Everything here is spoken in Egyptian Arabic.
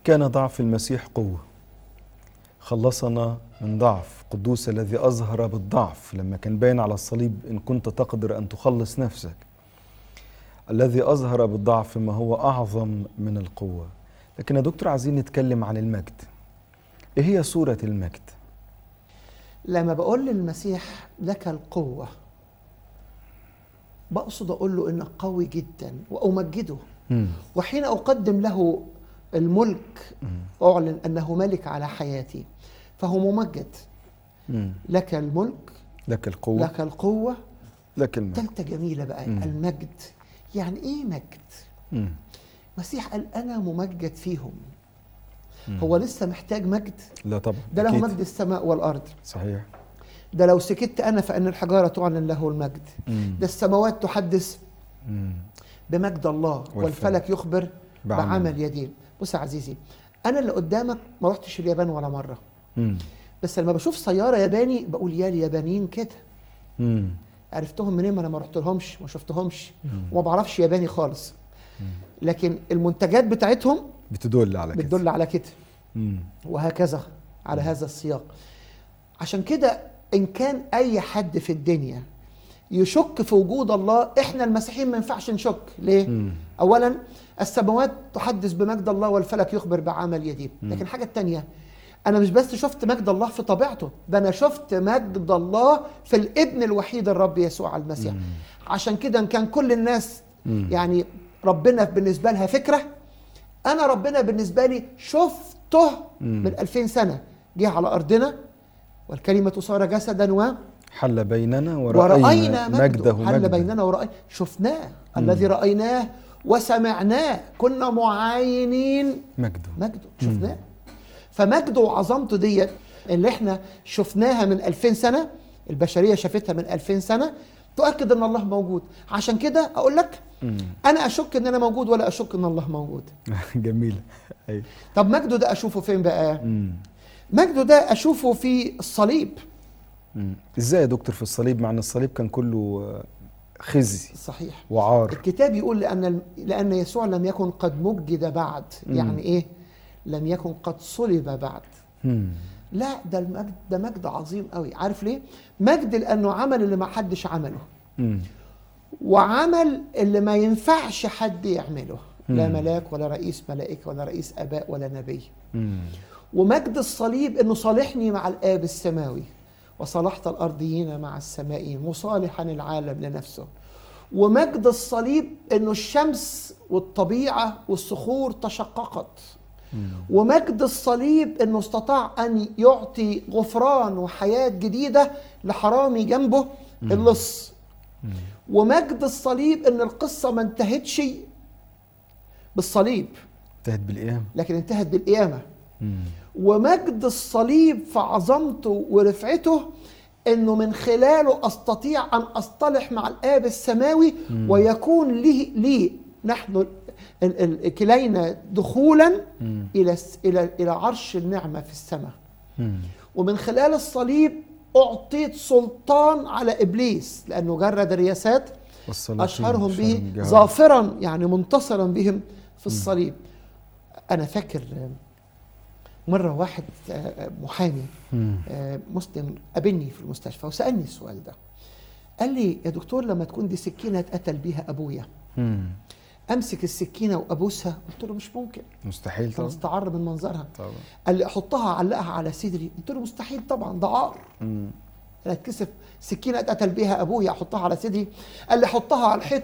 كان ضعف المسيح قوة خلصنا من ضعف قدوس الذي أظهر بالضعف لما كان باين على الصليب إن كنت تقدر أن تخلص نفسك الذي أظهر بالضعف ما هو أعظم من القوة لكن يا دكتور عايزين نتكلم عن المجد إيه هي صورة المجد؟ لما بقول للمسيح لك القوة بقصد أقول له إنك قوي جدا وأمجده مم. وحين أقدم له الملك أعلن أنه ملك على حياتي فهو ممجد مم. لك الملك لك القوة لك القوة لك المجد تالتة جميلة بقى مم. المجد يعني إيه مجد؟ مم. مسيح قال أنا ممجد فيهم مم. هو لسه محتاج مجد لا طبعا ده له أكيد. مجد السماء والأرض صحيح ده لو سكت أنا فإن الحجارة تعلن له المجد مم. ده السماوات تحدث مم. بمجد الله والفلك. والفلك يخبر بعمل. بعمل يدين بص يا عزيزي انا اللي قدامك ما رحتش اليابان ولا مره مم. بس لما بشوف سياره ياباني بقول يا اليابانيين كده مم. عرفتهم منين ما انا ما رحت لهمش ما شفتهمش وما بعرفش ياباني خالص لكن المنتجات بتاعتهم بتدل على كده بتدل على كده مم. وهكذا على هذا السياق عشان كده ان كان اي حد في الدنيا يشك في وجود الله احنا المسيحيين ما ينفعش نشك ليه مم. اولا السماوات تحدث بمجد الله والفلك يخبر بعمل يديه لكن الحاجه الثانيه انا مش بس شفت مجد الله في طبيعته ده انا شفت مجد الله في الابن الوحيد الرب يسوع المسيح عشان كده ان كان كل الناس مم. يعني ربنا بالنسبه لها فكره انا ربنا بالنسبه لي شفته مم. من 2000 سنه جه على ارضنا والكلمه صار جسدا و حل بيننا ورأينا, ورأينا مجده, مجده حل مجدا. بيننا ورأينا شفناه الذي رأيناه وسمعناه كنا معاينين مجده مجده شفناه فمجده وعظمته ديت اللي احنا شفناها من 2000 سنة البشرية شافتها من 2000 سنة تؤكد ان الله موجود عشان كده اقول لك مم. انا اشك ان انا موجود ولا اشك ان الله موجود جميلة أيوة. طب مجده ده اشوفه فين بقى مم. مجده ده اشوفه في الصليب مم. ازاي يا دكتور في الصليب مع ان الصليب كان كله آه، خزي صحيح وعار الكتاب يقول لأن لأن يسوع لم يكن قد مجد بعد مم. يعني إيه؟ لم يكن قد صلب بعد مم. لا ده المجد ده مجد عظيم قوي عارف ليه؟ مجد لأنه عمل اللي ما حدش عمله مم. وعمل اللي ما ينفعش حد يعمله لا مم. ملاك ولا رئيس ملائكة ولا رئيس آباء ولا نبي مم. ومجد الصليب انه صالحني مع الاب السماوي وصالحت الارضيين مع السمائيين وصالحا العالم لنفسه ومجد الصليب انه الشمس والطبيعه والصخور تشققت مم. ومجد الصليب انه استطاع ان يعطي غفران وحياه جديده لحرامي جنبه اللص مم. ومجد الصليب ان القصه ما انتهتش بالصليب انتهت بالقيامة لكن انتهت بالقيامه مم. ومجد الصليب في عظمته ورفعته انه من خلاله استطيع ان اصطلح مع الاب السماوي ويكون لي لي نحن ال- ال- كلينا دخولا مم. الى الس- الى الى عرش النعمه في السماء مم. ومن خلال الصليب اعطيت سلطان على ابليس لانه جرد الرياسات والسلاطين اشهرهم به أشهرهم جهارا. ظافرا يعني منتصرا بهم في الصليب انا فاكر مره واحد آه، محامي مم. آه، مسلم قابلني في المستشفى وسالني السؤال ده قال لي يا دكتور لما تكون دي سكينه اتقتل بيها ابويا مم. امسك السكينه وابوسها قلت له مش ممكن مستحيل انا طبعا استعر من منظرها طبعا قال لي احطها اعلقها على صدري قلت له مستحيل طبعا ده عار مم. انا اتكسف سكينه اتقتل بيها ابويا احطها على صدري قال لي حطها على الحيط